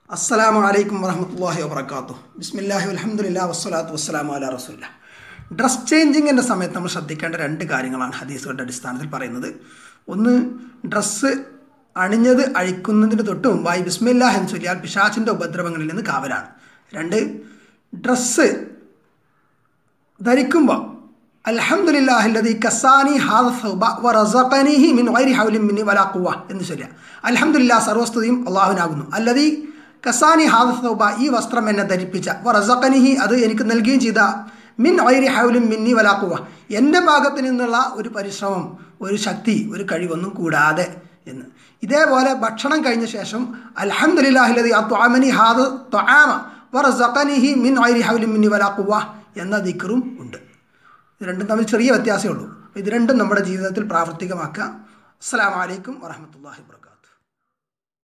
അസ്സലാമു അലൈക്കും വറഹമത്തല്ലാഹി വബർക്കാത്തു ബിസ്മില്ലാഹി അലഹമുല്ലാ വസ്സലാത്തു വസ്സലാമു അല റസൂല്ല ഡ്രസ് ചേഞ്ചിങ്ങിൻ്റെ സമയത്ത് നമ്മൾ ശ്രദ്ധിക്കേണ്ട രണ്ട് കാര്യങ്ങളാണ് ഹദീസുകളുടെ അടിസ്ഥാനത്തിൽ പറയുന്നത് ഒന്ന് ഡ്രസ്സ് അണിഞ്ഞത് അഴിക്കുന്നതിന് തൊട്ട് മുമ്പായി ബിസ്മില്ലാഹ് എന്ന് ചൊല്ലിയാൽ പിശാച്ചിൻ്റെ ഉപദ്രവങ്ങളിൽ നിന്ന് കാവലാണ് രണ്ട് ഡ്രസ്സ് ധരിക്കുമ്പോൾ അൽഹംദുലില്ലാഹില്ലദി കസാനി ഹാദ സൗബ വ റസഖനിഹി മിൻ ഗൈരി ഹൗലിൻ മിന്നി വലാ ഖുവ എന്ന് ചൊല്ലുക അൽഹംദുലില്ലാ സർവസ്തുതിയും അള്ളാഹുവിനാകുന്നു അല്ലദീ കസാനി ഹാദ സൗബ ഈ വസ്ത്രം എന്നെ ധരിപ്പിച്ച വ റസഖനിഹി അത് എനിക്ക് നൽകുകയും ചെയ്ത മിൻ ഗൈരി ഹൗലിൻ മിന്നി വലാ ഖുവ എൻ്റെ ഭാഗത്ത് നിന്നുള്ള ഒരു പരിശ്രമം ഒരു ശക്തി ഒരു കഴിവൊന്നും കൂടാതെ എന്ന് ഇതേപോലെ ഭക്ഷണം കഴിഞ്ഞ ശേഷം അൽഹംദുലില്ലാഹില്ലദി ആ ത്വാമനി ഹാദ ത്വാമ വ റസഖനിഹി മിൻ ഗൈരി ഹൗലിൻ മിന്നി വലാ ഖുവ എന്ന ദിക്റും ഉണ്ട് ഇത് രണ്ടും തമ്മിൽ ചെറിയ വ്യത്യാസമേ ഉള്ളൂ ഇത് രണ്ടും നമ്മുടെ ജീവിതത്തിൽ പ്രാവർത്തികമാക്കുക അസ്സാം വലൈക്കും വറഹമത്തല്ലാഹി വർക്കാത്തു